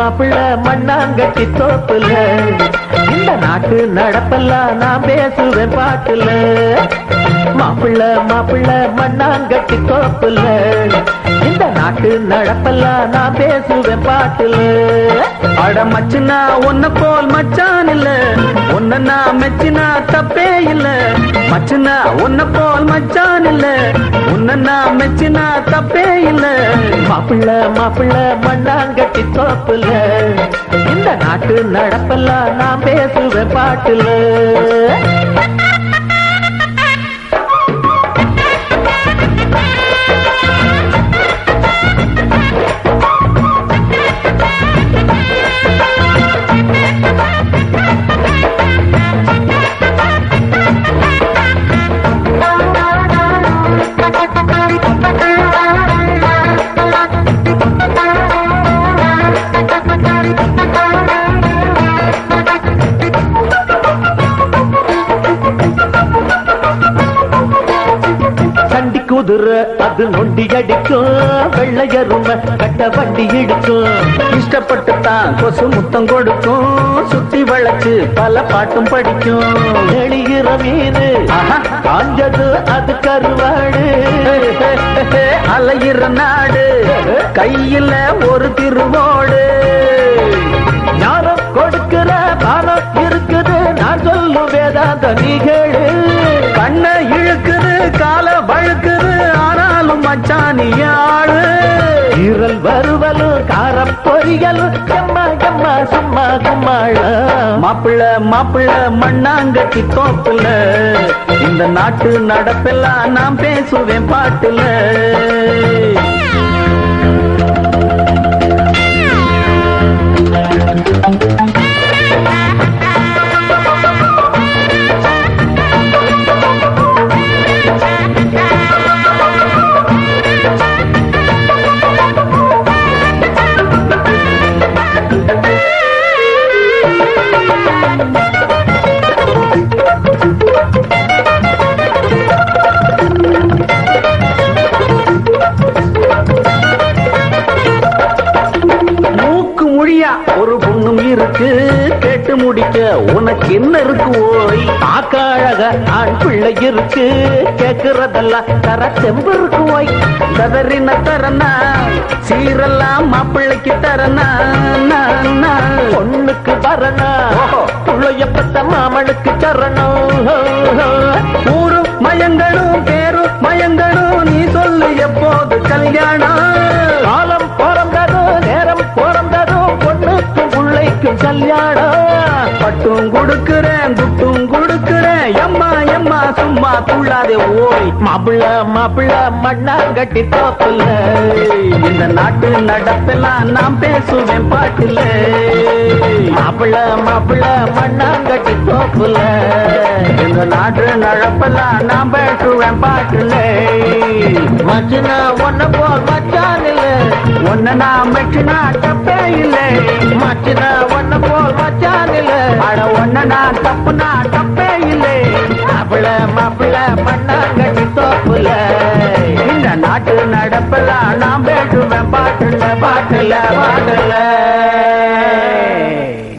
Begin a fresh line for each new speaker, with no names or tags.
மாப்பிள்ள மண்ணாங்கட்டி தோப்புல இந்த நாட்டு நடப்பெல்லாம் நான் பேசுவேன் பாட்டுல மாப்பிள்ள மாப்பிள்ள மண்ணாங்கட்டி தோப்புல இந்த நாட்டு நடப்பெல்லாம் நான் பேசுவேன் பாட்டுல
அட மச்சுனா உன்ன போல் மச்சான் இல்ல உன்ன நான் மெச்சினா தப்பே இல்ல மச்சுனா உன்ன போல் மச்சான் இல்ல உன்ன நான் மெச்சினா தப்பே இல்ல
மாப்பிள்ள மாப்பிள்ள மண்ணாங்கட்டி தோப்புல இந்த நாட்டு நடப்பெல்லாம் நான் பேசுவேன் பாட்டுல சண்டி குதிரை அது நொண்டி அடிக்கும் வெள்ளையருமை கட்ட வண்டி இடிக்கும்
இஷ்டப்பட்டு தான் கொசு முத்தம் கொடுக்கும் சுத்தி வளைச்சு பல பாட்டும் படிக்கும்
நெளிகிற மீனு
ஆஹா.
காஞ்சது அது கருவாடு
அலையிற நாடு கையில ஒரு திருவோடு
ஞானம் கொடுக்கிற பானம் இருக்குது நான் சொல்லும் வேதாந்த நீகேடு
கண்ண இழுக்குது கால வழுக்குது ஆனாலும் மச்சான் நீ ஆளு
ஈரல் வருவலும் காரம் பொரியலும் எம்மா எம்மா சும்மா கும்மாள
மாப்பிள்ள மாப்பிள்ள மண்ணாங்கட்டி தோப்புல இந்த நாட்டு நடப்பெல்லாம் நான் பேசுவேன் பாட்டுல மூக்கு மொழியா ஒரு பொண்ணும் இருக்கு கேட்டு முடிக்க உனக்கு என்ன இருக்கு ஓய்
பார்க்க அழக ஆண் பிள்ளை இருக்கு கேக்குறதெல்லாம் தர செம்பு இருக்கு ஓய்
கதறின தரனா சீரெல்லாம் மாப்பிள்ளைக்கு தரனா நான், நான்.
பொண்ணுக்கு வரணா
ஓஹோ.
புள்ளைய பத்த மாமனுக்கு சரணம்
ஊரு மயங்களும் பேரும் மயங்களும் நீ சொல்லு எப்போது கல்யாணம்
காலம் பிறந்ததும் நேரம் பிறந்ததும் பொண்ணுக்கும் பிள்ளைக்கும் கல்யாணம்
பட்டும் கொடுக்கிறேன் துட்டும் கொடுக்கிறேன் எம்மா எம்மா சும்மா துள்ளாதே ஓய்
மாப்பிள்ள மாப்பிள்ள மண்ணாங்கட்டி தோப்புல
இந்த நாட்டு நடப்பெல்லாம் நான் பேசுவேன் பாட்டுல
மாப்பிள்ள மாப்பிள்ள மண்ணாங்கட்டி தோப்புல
இந்த நாட்டு நடப்பெல்லாம் நான் பேசுவேன் பாட்டுல
மச்சினா ஒன்ன போல் மச்சான் இல்ல
ஒன்ன நான் மெச்சினா தப்பே இல்லை
மச்சினா ஒன்ன போல் மச்சான் இல்ல
அட ஒன்ன நான் தப்புனா தப்பே இல்லை
மாப்பிள்ள மாப்பிள்ள மண்ணாங்கட்டி தோப்புல
இந்த நாட்டு நடப்பெல்லாம் நான் பேசுவேன் பாட்டுல பாட்டுல பாட்டுல